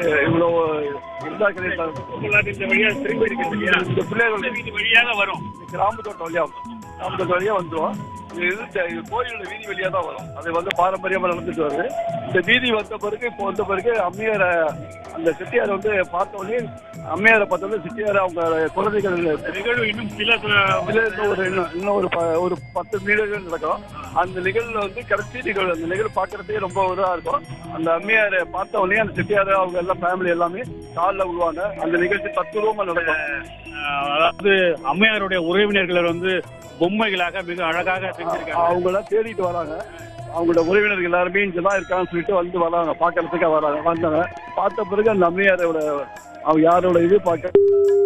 இவ்வளோ இருந்தா கிடையாது இந்த வழியா திரும்பி இருக்கு இல்லையா இந்த பிள்ளைகள் வீதி வழியாக வரும் கிராமத்தோட்ட வழியா கிராமத்தோட்ட வழியா வந்துடும் இது இது இது கோயிலோட வீதி வழியா தான் வரும் அது வந்து பாரம்பரியமா நடந்துட்டு வருது இந்த வீதி வந்த பிறகு இப்போ வந்த பிறகு அம்மையாரை அந்த செட்டியாரை வந்து பார்த்த உடனே அம்மையாரை பார்த்தோன்னே செட்டியாரை அவங்க குழந்தைகள் நிகழ்வு இன்னும் சில இதுல இன்னும் ஒரு இன்னும் இன்னும் ஒரு ப- ஒரு பத்து நிகழ்வுகள் நடக்கும் அந்த நிகழ்வுல வந்து கடைசி நிகழ்வு அந்த நிகழ்வு பார்க்கறதுக்கே ரொம்ப இதா இருக்கும் அந்த அம்மையாரை பார்த்த உடனே அந்த செட்டியாரை அவங்க எல்லாம் ஃபேமிலி எல்லாமே காலில் விழுவாங்க அந்த நிகழ்ச்சி தத்துரூபமா நடக்கும் அஹ், அதாவது அம்மையாருடைய உறவினர்கள் வந்து பொம்மைகளாக மிக அழகாக செஞ்சிருக்காங்க அவங்க எல்லாம் தேடிட்டு வராங்க அவங்களோட உறவினர்கள் எல்லாருமே இங்க தான் இருக்கான்னு சொல்லிட்டு வந்து வராங்க பார்க்கறதுக்காக வராங்க வந்தாங்க பார்த்த பிறகு அந்த அம்மையாரோட அவங்க யாரோட இது பார்க்க